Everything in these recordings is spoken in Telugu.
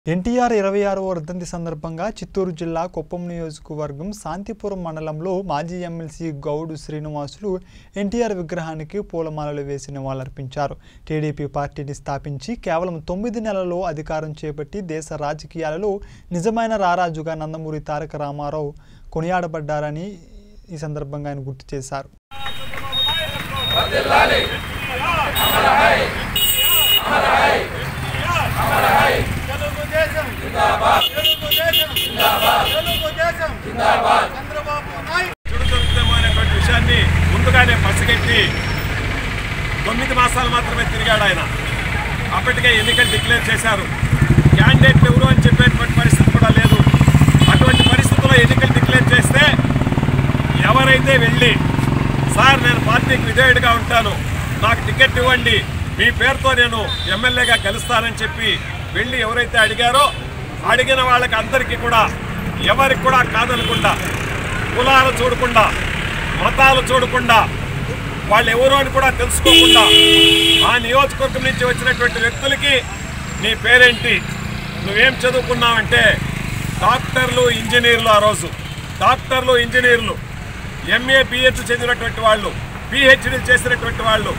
ఎన్టీఆర్ ఇరవై ఆరవ వర్ధంతి సందర్భంగా చిత్తూరు జిల్లా కుప్పం నియోజకవర్గం శాంతిపురం మండలంలో మాజీ ఎమ్మెల్సీ గౌడు శ్రీనివాసులు ఎన్టీఆర్ విగ్రహానికి పూలమాలలు వేసి నివాళులర్పించారు టీడీపీ పార్టీని స్థాపించి కేవలం తొమ్మిది నెలల్లో అధికారం చేపట్టి దేశ రాజకీయాలలో నిజమైన రారాజుగా నందమూరి తారక రామారావు కొనియాడబడ్డారని ఈ సందర్భంగా ఆయన గుర్తు చేశారు తెలుగుదేశం జిందాబాద్ తెలుగుదేశం జిందాబాద్ తెలుగుదేశం జిందాబాద్ చంద్రబాబు నాయుడు చెడు జరుగుతుందేమో అనేటువంటి విషయాన్ని ముందుగానే పసిగట్టి తొమ్మిది మాసాలు మాత్రమే తిరిగాడు ఆయన అప్పటికే ఎన్నికలు డిక్లేర్ చేశారు క్యాండిడేట్లు ఎవరు అని చెప్పేటువంటి పరిస్థితి కూడా లేదు అటువంటి పరిస్థితుల్లో ఎన్నికలు డిక్లేర్ చేస్తే ఎవరైతే వెళ్ళి సార్ నేను పార్టీకి విధేయుడిగా ఉంటాను నాకు టికెట్ ఇవ్వండి మీ పేరుతో నేను ఎమ్మెల్యేగా గెలుస్తానని చెప్పి వెళ్ళి ఎవరైతే అడిగారో అడిగిన వాళ్ళకి అందరికీ కూడా ఎవరికి కూడా కాదనకుండా కులాలు చూడకుండా మతాలు చూడకుండా వాళ్ళు ఎవరు అని కూడా తెలుసుకోకుండా ఆ నియోజకవర్గం నుంచి వచ్చినటువంటి వ్యక్తులకి నీ పేరేంటి నువ్వేం చదువుకున్నావంటే డాక్టర్లు ఇంజనీర్లు ఆ రోజు డాక్టర్లు ఇంజనీర్లు ఎంఏ బిహెచ్ చదివినటువంటి వాళ్ళు పిహెచ్డి చేసినటువంటి వాళ్ళు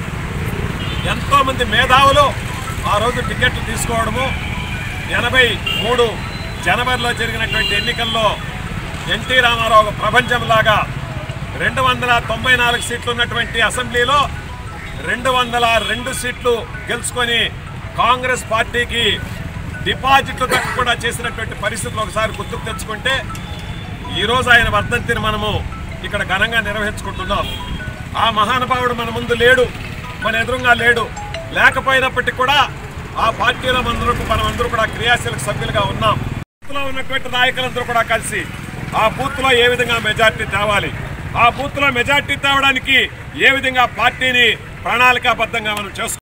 ఎంతోమంది మేధావులు ఆ రోజు టికెట్లు తీసుకోవడము ఎనభై మూడు జనవరిలో జరిగినటువంటి ఎన్నికల్లో ఎన్టీ రామారావు ఒక ప్రపంచంలాగా రెండు వందల తొంభై నాలుగు సీట్లు ఉన్నటువంటి అసెంబ్లీలో రెండు వందల రెండు సీట్లు గెలుచుకొని కాంగ్రెస్ పార్టీకి డిపాజిట్లు కూడా చేసినటువంటి పరిస్థితులు ఒకసారి గుర్తుకు తెచ్చుకుంటే ఈరోజు ఆయన వర్ధంతిని మనము ఇక్కడ ఘనంగా నిర్వహించుకుంటున్నాం ఆ మహానుభావుడు మన ముందు లేడు మన ఎదురుగా లేడు లేకపోయినప్పటికీ కూడా ఆ పార్టీలో మనందరూ మనమందరూ కూడా క్రియాశీలక సభ్యులుగా ఉన్నాం బూత్లో ఉన్నటువంటి నాయకులందరూ కూడా కలిసి ఆ బూత్లో ఏ విధంగా మెజార్టీ తేవాలి ఆ బూత్లో మెజార్టీ తేవడానికి ఏ విధంగా పార్టీని ప్రణాళికాబద్ధంగా మనం చేసుకోవాలి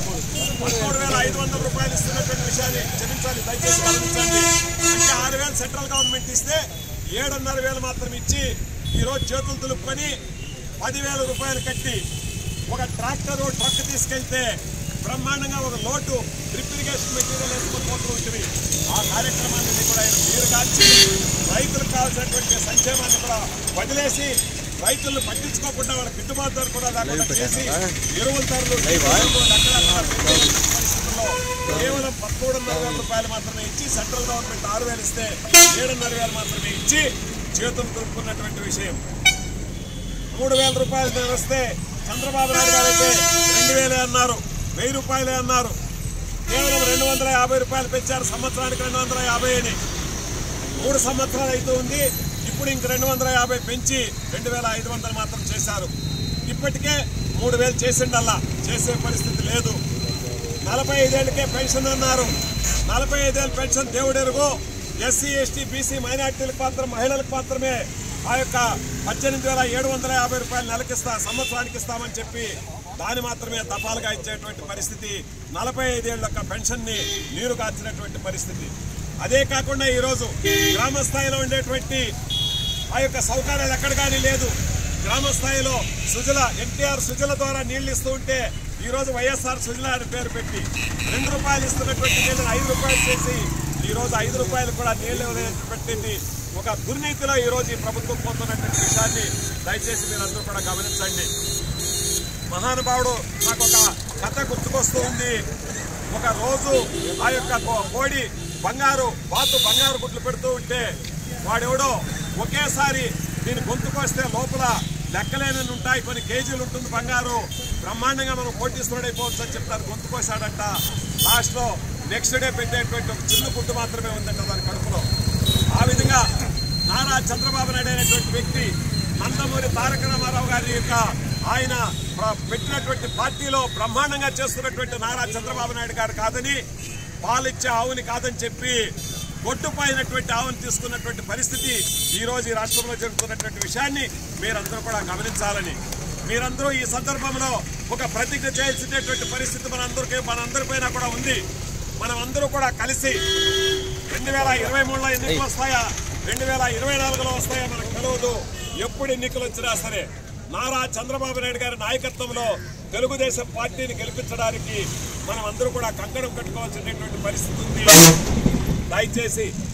పదమూడు వేల ఐదు వందల రూపాయలు ఇస్తున్నటువంటి విషయాన్ని క్షమించాలి దయచేసి గమనించండి అంటే ఆరు వేలు సెంట్రల్ గవర్నమెంట్ ఇస్తే ఏడున్నర వేలు మాత్రం ఇచ్చి ఈరోజు చేతులు దులుపుకొని పదివేల రూపాయలు కట్టి ఒక ట్రాక్టర్ ట్రక్ తీసుకెళ్తే బ్రహ్మాండంగా ఒక లోటు డ్రిప్ ఇరిగేషన్ మెటీరియల్ వేసుకొని పోతూ ఉంటుంది ఆ కార్యక్రమాన్ని కూడా ఆయన నీరు కాల్చి రైతులకు కావాల్సినటువంటి సంక్షేమాన్ని కూడా వదిలేసి రైతులను పట్టించుకోకుండా వాళ్ళ గిట్టుబాటు ధర కూడా లేకుండా చేసి ఎరువుల ధరలు డీజిల్ లెక్కలేకుండా పెంచేటువంటి పరిస్థితుల్లో కేవలం పదమూడున్నర వేల రూపాయలు మాత్రమే ఇచ్చి సెంట్రల్ గవర్నమెంట్ ఆరు వేలు ఇస్తే ఏడున్నర వేలు మాత్రమే ఇచ్చి చేతులు దులుపుకున్నటువంటి విషయం మూడు వేల రూపాయలు నేను వస్తే చంద్రబాబు నాయుడు గారు అయితే రెండు వేలే అన్నారు వెయ్యి రూపాయలే అన్నారు కేవలం రెండు వందల యాభై రూపాయలు పెంచారు సంవత్సరానికి రెండు వందల యాభై అని మూడు సంవత్సరాలు అయితే ఉంది ఇప్పుడు ఇంక రెండు వందల యాభై పెంచి రెండు వేల ఐదు వందలు మాత్రం చేశారు ఇప్పటికే మూడు వేలు చేసిండల్లా చేసే పరిస్థితి లేదు నలభై ఐదేళ్ళకే పెన్షన్ అన్నారు నలభై ఐదేళ్ళ పెన్షన్ దేవుడెరుగు ఎస్సీ ఎస్టీ బీసీ మైనార్టీలకు మాత్రం మహిళలకు మాత్రమే ఆ యొక్క పద్దెనిమిది వేల ఏడు వందల యాభై రూపాయలు నెలకిస్తా సంవత్సరానికి ఇస్తామని చెప్పి దాని మాత్రమే దఫాలుగా ఇచ్చేటువంటి పరిస్థితి నలభై ఐదేళ్ల యొక్క పెన్షన్ని నీరు కార్చినటువంటి పరిస్థితి అదే కాకుండా ఈరోజు గ్రామ స్థాయిలో ఉండేటువంటి ఆ యొక్క సౌకర్యాలు ఎక్కడ కానీ లేదు గ్రామ స్థాయిలో సుజల ఎన్టీఆర్ సుజల ద్వారా నీళ్లు ఇస్తూ ఉంటే ఈ రోజు వైఎస్ఆర్ సుజల అని పేరు పెట్టి రెండు రూపాయలు ఇస్తున్నటువంటి నీళ్ళని ఐదు రూపాయలు చేసి ఈ రోజు ఐదు రూపాయలు కూడా నీళ్లు పెట్టింది ఒక దుర్నీతిలో ఈ రోజు ఈ ప్రభుత్వం పోతున్నటువంటి విషయాన్ని దయచేసి మీరందరూ కూడా గమనించండి మహానుభావుడు నాకు ఒక కథ గుర్తుకొస్తూ ఉంది ఒక రోజు ఆ యొక్క కో- కోడి బంగారు బాతు బంగారు గుడ్లు పెడుతూ ఉంటే వాడెవడో ఒకేసారి దీని గొంతుకొస్తే లోపల లెక్కలేనని ఉంటాయి కొన్ని కేజీలు ఉంటుంది బంగారు బ్రహ్మాండంగా మనం కోటీశ్వరుడైపోవచ్చు అని చెప్తారు గొంతుకొస్తాడంట లాస్ట్లో నెక్స్ట్ డే పెట్టేటువంటి ఒక చిన్న గుడ్డు మాత్రమే ఉందంట దాని కడుపులో ఆ విధంగా నారా చంద్రబాబు నాయుడు అనేటువంటి వ్యక్తి నందమూరి తారక రామారావు గారి యొక్క ఆయన ప్ర- పెట్టినటువంటి పార్టీలో బ్రహ్మాండంగా చేస్తున్నటువంటి నారా చంద్రబాబు నాయుడు గారు కాదని పాలిచ్చే ఆవుని కాదని చెప్పి గొడ్డుపోయినటువంటి ఆవుని తీసుకున్నటువంటి పరిస్థితి ఈ రోజు ఈ రాష్ట్రంలో జరుగుతున్నటువంటి విషయాన్ని మీరందరూ కూడా గమనించాలని మీరందరూ ఈ సందర్భంలో ఒక ప్రతిజ్ఞ చేయాల్సినటువంటి పరిస్థితి మనందరికీ మనందరిపైన కూడా ఉంది మనమందరూ కూడా కలిసి రెండు వేల ఇరవై మూడులో ఎన్నికలు వస్తాయా రెండు వేల ఇరవై నాలుగులో వస్తాయా మనకు తెలియదు ఎప్పుడు ఎన్నికలు వచ్చినా సరే నారా చంద్రబాబు నాయుడు గారి నాయకత్వంలో తెలుగుదేశం పార్టీని గెలిపించడానికి మనం అందరూ కూడా కంకణం కట్టుకోవాల్సినటువంటి పరిస్థితి ఉంది దయచేసి